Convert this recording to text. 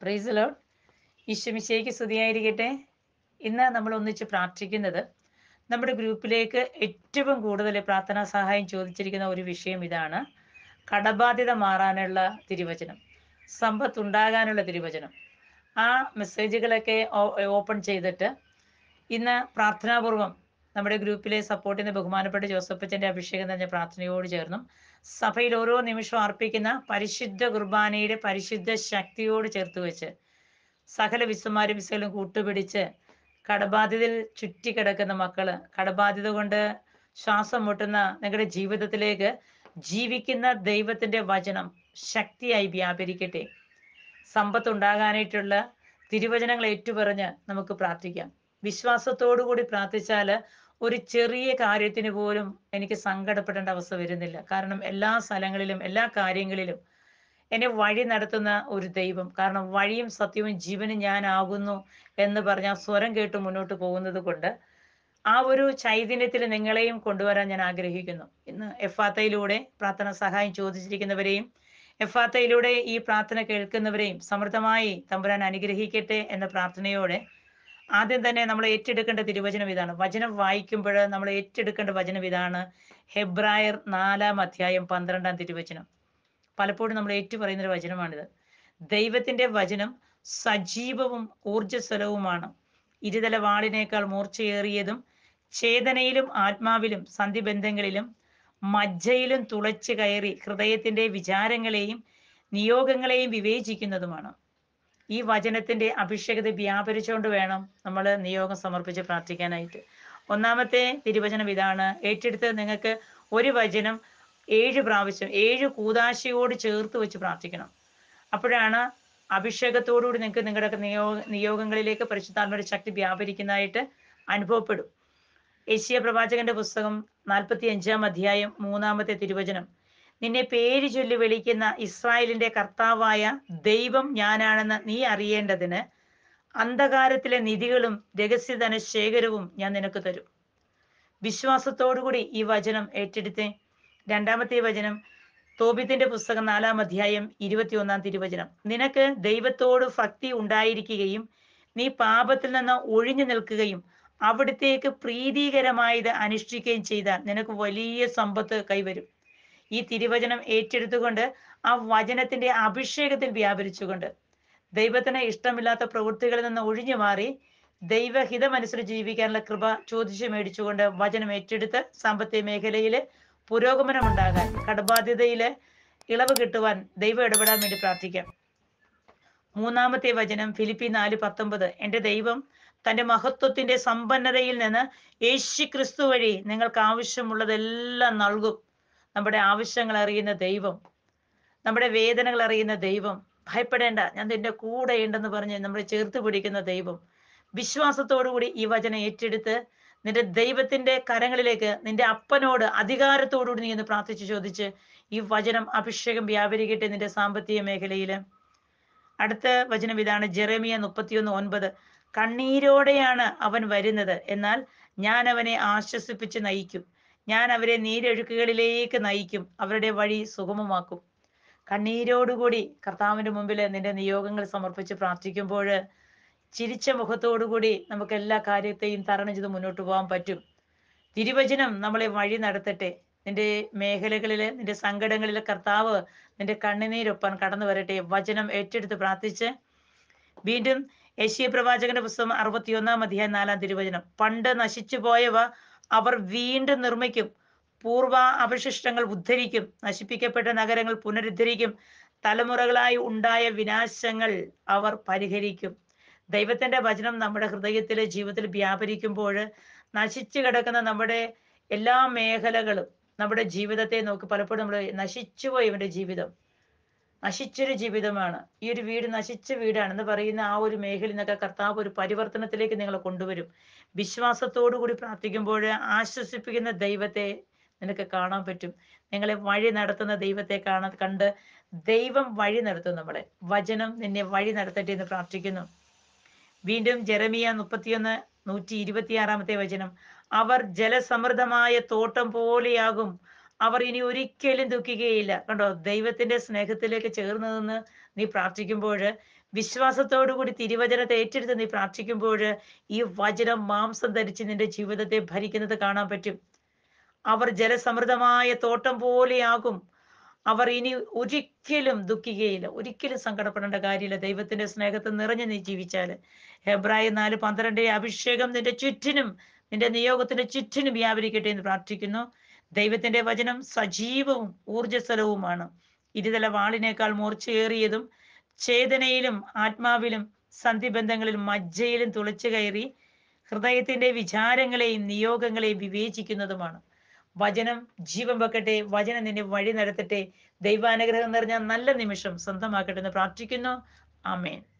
price load ഈശ്വമിശയ്ക്ക് സ്തുതിയായിരിക്കട്ടെ ഇന്ന് നമ്മൾ ഒന്നിച്ച് പ്രാർത്ഥിക്കുന്നത് നമ്മുടെ ഗ്രൂപ്പിലേക്ക് ഏറ്റവും കൂടുതൽ പ്രാർത്ഥനാ സഹായം ചോദിച്ചിരിക്കുന്ന ഒരു വിഷയം ഇതാണ് കടബാധ്യത മാറാനുള്ള തിരുവചനം സമ്പത്ത് ഉണ്ടാകാനുള്ള തിരുവചനം ആ മെസ്സേജുകളൊക്കെ ഓപ്പൺ ചെയ്തിട്ട് ഇന്ന് പ്രാർത്ഥനാപൂർവം നമ്മുടെ ഗ്രൂപ്പിലെ സപ്പോർട്ട് ചെയ്യുന്ന ബഹുമാനപ്പെട്ട ജോസഫച്ചൻ്റെ അഭിഷേകം തന്നെ പ്രാർത്ഥനയോട് ചേർന്നും സഭയിൽ ഓരോ നിമിഷവും അർപ്പിക്കുന്ന പരിശുദ്ധ കുർബാനയുടെ പരിശുദ്ധ ശക്തിയോട് ചേർത്ത് വെച്ച് സകല വിശ്വമാരും വിശ്വലും കൂട്ടുപിടിച്ച് കടബാധ്യതയിൽ ചുറ്റിക്കിടക്കുന്ന മക്കള് കടബാധ്യത കൊണ്ട് ശ്വാസം മുട്ടുന്ന നിങ്ങളുടെ ജീവിതത്തിലേക്ക് ജീവിക്കുന്ന ദൈവത്തിന്റെ വചനം ശക്തിയായി വ്യാപരിക്കട്ടെ സമ്പത്ത് ഉണ്ടാകാനായിട്ടുള്ള തിരുവചനങ്ങൾ ഏറ്റുപറഞ്ഞ് നമുക്ക് പ്രാർത്ഥിക്കാം വിശ്വാസത്തോടു കൂടി പ്രാർത്ഥിച്ചാൽ ഒരു ചെറിയ കാര്യത്തിന് പോലും എനിക്ക് സങ്കടപ്പെടേണ്ട അവസ്ഥ വരുന്നില്ല കാരണം എല്ലാ സ്ഥലങ്ങളിലും എല്ലാ കാര്യങ്ങളിലും എന്നെ വഴി നടത്തുന്ന ഒരു ദൈവം കാരണം വഴിയും സത്യവും ജീവനും ഞാനാകുന്നു എന്ന് പറഞ്ഞ ആ സ്വരം കേട്ട് മുന്നോട്ട് പോകുന്നത് കൊണ്ട് ആ ഒരു ചൈതന്യത്തിൽ നിങ്ങളെയും കൊണ്ടുവരാൻ ഞാൻ ആഗ്രഹിക്കുന്നു ഇന്ന് എഫാത്തയിലൂടെ പ്രാർത്ഥന സഹായം ചോദിച്ചിരിക്കുന്നവരെയും എഫാത്തയിലൂടെ ഈ പ്രാർത്ഥന കേൾക്കുന്നവരെയും സമൃദ്ധമായി തമ്പുരാൻ അനുഗ്രഹിക്കട്ടെ എന്ന പ്രാർത്ഥനയോടെ ആദ്യം തന്നെ നമ്മൾ ഏറ്റെടുക്കേണ്ട തിരുവചനം ഇതാണ് വചനം വായിക്കുമ്പോൾ നമ്മൾ ഏറ്റെടുക്കേണ്ട വചനം ഇതാണ് ഹെബ്രായർ നാലാം അധ്യായം പന്ത്രണ്ടാം തിരുവചനം പലപ്പോഴും നമ്മൾ ഏറ്റു പറയുന്ന ഒരു വചനമാണിത് ദൈവത്തിന്റെ വചനം സജീവവും ഊർജ്ജസ്വലവുമാണ് ഇരുതല വാളിനേക്കാൾ മൂർച്ചയേറിയതും ചേതനയിലും ആത്മാവിലും സന്ധിബന്ധങ്ങളിലും മജ്ജയിലും തുളച്ചു കയറി ഹൃദയത്തിന്റെ വിചാരങ്ങളെയും നിയോഗങ്ങളെയും വിവേചിക്കുന്നതുമാണ് ഈ വചനത്തിന്റെ അഭിഷേകത വ്യാപരിച്ചുകൊണ്ട് വേണം നമ്മൾ നിയോഗം സമർപ്പിച്ച് പ്രാർത്ഥിക്കാനായിട്ട് ഒന്നാമത്തെ തിരുവചനം ഇതാണ് ഏറ്റെടുത്ത് നിങ്ങൾക്ക് ഒരു വചനം ഏഴ് പ്രാവശ്യം ഏഴ് കൂതാശയോട് ചേർത്ത് വെച്ച് പ്രാർത്ഥിക്കണം അപ്പോഴാണ് അഭിഷേകത്തോടുകൂടി നിങ്ങൾക്ക് നിങ്ങളുടെ നിയോഗ നിയോഗങ്ങളിലേക്ക് പരിശുദ്ധാത്മയുടെ ശക്തി വ്യാപരിക്കുന്നതായിട്ട് അനുഭവപ്പെടും ഏഷ്യ പ്രവാചകന്റെ പുസ്തകം നാൽപ്പത്തി അഞ്ചാം അധ്യായം മൂന്നാമത്തെ തിരുവചനം നിന്നെ പേര് ചൊല്ലി വിളിക്കുന്ന ഇസ്രായേലിന്റെ കർത്താവായ ദൈവം ഞാനാണെന്ന് നീ അറിയേണ്ടതിന് അന്ധകാരത്തിലെ നിധികളും രഹസ്യധന ശേഖരവും ഞാൻ നിനക്ക് തരും വിശ്വാസത്തോടുകൂടി ഈ വചനം ഏറ്റെടുത്ത് രണ്ടാമത്തെ വചനം തോബിത്തിന്റെ പുസ്തകം നാലാം അധ്യായം ഇരുപത്തിയൊന്നാം തിരുവചനം നിനക്ക് ദൈവത്തോട് ഭക്തി ഉണ്ടായിരിക്കുകയും നീ പാപത്തിൽ നിന്ന് ഒഴിഞ്ഞു നിൽക്കുകയും അവിടത്തേക്ക് പ്രീതികരമായത് അനുഷ്ഠിക്കുകയും ചെയ്താൽ നിനക്ക് വലിയ സമ്പത്ത് കൈവരും ഈ തിരുവചനം ഏറ്റെടുത്തുകൊണ്ട് ആ വചനത്തിന്റെ അഭിഷേകത്തിൽ വ്യാപരിച്ചുകൊണ്ട് ദൈവത്തിന് ഇഷ്ടമില്ലാത്ത പ്രവൃത്തികളിൽ നിന്ന് ഒഴിഞ്ഞു മാറി ദൈവഹിതമനുസരിച്ച് ജീവിക്കാനുള്ള കൃപ ചോദിച്ചു മേടിച്ചുകൊണ്ട് വചനം ഏറ്റെടുത്ത് സാമ്പത്തിക മേഖലയിൽ പുരോഗമനം ഉണ്ടാകാൻ കടബാധ്യതയില് ഇളവ് കിട്ടുവാൻ ദൈവം ഇടപെടാൻ വേണ്ടി പ്രാർത്ഥിക്കാം മൂന്നാമത്തെ വചനം ഫിലിപ്പി നാല് പത്തൊമ്പത് എൻ്റെ ദൈവം തൻ്റെ മഹത്വത്തിന്റെ സമ്പന്നതയിൽ നിന്ന് യേശു ക്രിസ്തു വഴി നിങ്ങൾക്ക് ആവശ്യമുള്ളതെല്ലാം നൽകും നമ്മുടെ ആവശ്യങ്ങൾ അറിയുന്ന ദൈവം നമ്മുടെ വേദനകൾ അറിയുന്ന ദൈവം ഭയപ്പെടേണ്ട ഞാൻ നിന്റെ കൂടെ ഉണ്ടെന്ന് പറഞ്ഞ് നമ്മളെ ചേർത്ത് പിടിക്കുന്ന ദൈവം വിശ്വാസത്തോടുകൂടി ഈ വചനം ഏറ്റെടുത്ത് നിന്റെ ദൈവത്തിന്റെ കരങ്ങളിലേക്ക് നിന്റെ അപ്പനോട് അധികാരത്തോടുകൂടി നീ എന്ന് പ്രാർത്ഥിച്ച് ചോദിച്ച് ഈ വചനം അഭിഷേകം വ്യാപരിക്കട്ടെ നിന്റെ സാമ്പത്തിക മേഖലയിൽ അടുത്ത വചനം ഇതാണ് ജെറമിയ മുപ്പത്തിയൊന്ന് ഒൻപത് കണ്ണീരോടെയാണ് അവൻ വരുന്നത് എന്നാൽ ഞാൻ അവനെ ആശ്വസിപ്പിച്ച് നയിക്കും ഞാൻ അവരെ നീരൊഴുക്കുകളിലേക്ക് നയിക്കും അവരുടെ വഴി സുഗമമാക്കും കണ്ണീരോടുകൂടി കർത്താവിന്റെ മുമ്പിൽ നിന്റെ നിയോഗങ്ങൾ സമർപ്പിച്ച് പ്രാർത്ഥിക്കുമ്പോൾ ചിരിച്ച മുഖത്തോടുകൂടി നമുക്ക് എല്ലാ കാര്യത്തെയും തരണം ചെയ്ത് മുന്നോട്ട് പോകാൻ പറ്റും തിരുവചനം നമ്മളെ വഴി നടത്തട്ടെ നിന്റെ മേഖലകളിൽ നിന്റെ സങ്കടങ്ങളിൽ കർത്താവ് നിന്റെ കണ്ണുനീരൊപ്പാൻ കടന്നു വരട്ടെ വചനം ഏറ്റെടുത്ത് പ്രാർത്ഥിച്ച് വീണ്ടും യശീയ പ്രവാചകന്റെ പുസ്തകം അറുപത്തിയൊന്നാം അധ്യായം നാലാം തിരുവചനം പണ്ട് നശിച്ചു പോയവ അവർ വീണ്ടും നിർമ്മിക്കും പൂർവ അവശിഷ്ടങ്ങൾ ഉദ്ധരിക്കും നശിപ്പിക്കപ്പെട്ട നഗരങ്ങൾ പുനരുദ്ധരിക്കും തലമുറകളായി ഉണ്ടായ വിനാശങ്ങൾ അവർ പരിഹരിക്കും ദൈവത്തിന്റെ വചനം നമ്മുടെ ഹൃദയത്തിലെ ജീവിതത്തിൽ വ്യാപരിക്കുമ്പോൾ നശിച്ചു കിടക്കുന്ന നമ്മുടെ എല്ലാ മേഖലകളും നമ്മുടെ ജീവിതത്തെ നോക്കി പലപ്പോഴും നമ്മൾ നശിച്ചുപോയി ഇവന്റെ ജീവിതം നശിച്ചൊരു ജീവിതമാണ് ഈ ഒരു വീട് നശിച്ച വീടാണെന്ന് പറയുന്ന ആ ഒരു മേഖലയിൽ നിന്നൊക്കെ കർത്താവ് ഒരു പരിവർത്തനത്തിലേക്ക് നിങ്ങളെ കൊണ്ടുവരും വിശ്വാസത്തോടു കൂടി പ്രാർത്ഥിക്കുമ്പോൾ ആശ്വസിപ്പിക്കുന്ന ദൈവത്തെ നിനക്ക് കാണാൻ പറ്റും നിങ്ങളെ വഴി നടത്തുന്ന ദൈവത്തെ കാണാൻ കണ്ട് ദൈവം വഴി നടത്തും നമ്മളെ വചനം നിന്നെ വഴി നടത്തട്ടെ എന്ന് പ്രാർത്ഥിക്കുന്നു വീണ്ടും ജെറമിയ മുപ്പത്തിയൊന്ന് നൂറ്റി ഇരുപത്തിയാറാമത്തെ വചനം അവർ ജലസമൃദ്ധമായ തോട്ടം പോലെയാകും അവർ ഇനി ഒരിക്കലും ദുഃഖിക്കുകയില്ല കണ്ടോ ദൈവത്തിന്റെ സ്നേഹത്തിലേക്ക് ചേർന്ന് നിന്ന് നീ പ്രാർത്ഥിക്കുമ്പോൾ വിശ്വാസത്തോടുകൂടി തിരുവചനത്തെ ഏറ്റെടുത്ത് നീ പ്രാർത്ഥിക്കുമ്പോൾ ഈ വചനം മാംസം ധരിച്ച് നിന്റെ ജീവിതത്തെ ഭരിക്കുന്നത് കാണാൻ പറ്റും അവർ ജലസമൃദ്ധമായ തോട്ടം പോലെയാകും അവർ ഇനി ഒരിക്കലും ദുഃഖിക്കുകയില്ല ഒരിക്കലും സങ്കടപ്പെടേണ്ട കാര്യമില്ല ദൈവത്തിന്റെ സ്നേഹത്തിൽ നിറഞ്ഞു നീ ജീവിച്ചാൽ ഹെബ്രായ നാല് പന്ത്രണ്ടിലെ അഭിഷേകം നിന്റെ ചുറ്റിനും നിന്റെ നിയോഗത്തിന്റെ ചുറ്റിനും വ്യാപരിക്കട്ടെ എന്ന് പ്രാർത്ഥിക്കുന്നു ദൈവത്തിന്റെ വചനം സജീവവും ഊർജ്ജസ്വലവുമാണ് ഇരുതല വാളിനേക്കാൾ മൂർച്ചയേറിയതും ചേതനയിലും ആത്മാവിലും സന്ധിബന്ധങ്ങളിലും മജ്ജയിലും തുളച്ചു കയറി ഹൃദയത്തിന്റെ വിചാരങ്ങളെയും നിയോഗങ്ങളെയും വിവേചിക്കുന്നതുമാണ് വചനം ജീവൻ വെക്കട്ടെ വചനം നിന്നെ വഴി നടത്തട്ടെ ദൈവാനുഗ്രഹം നിറഞ്ഞ നല്ല നിമിഷം സ്വന്തമാക്കട്ടെ എന്ന് പ്രാർത്ഥിക്കുന്നു ആമേൻ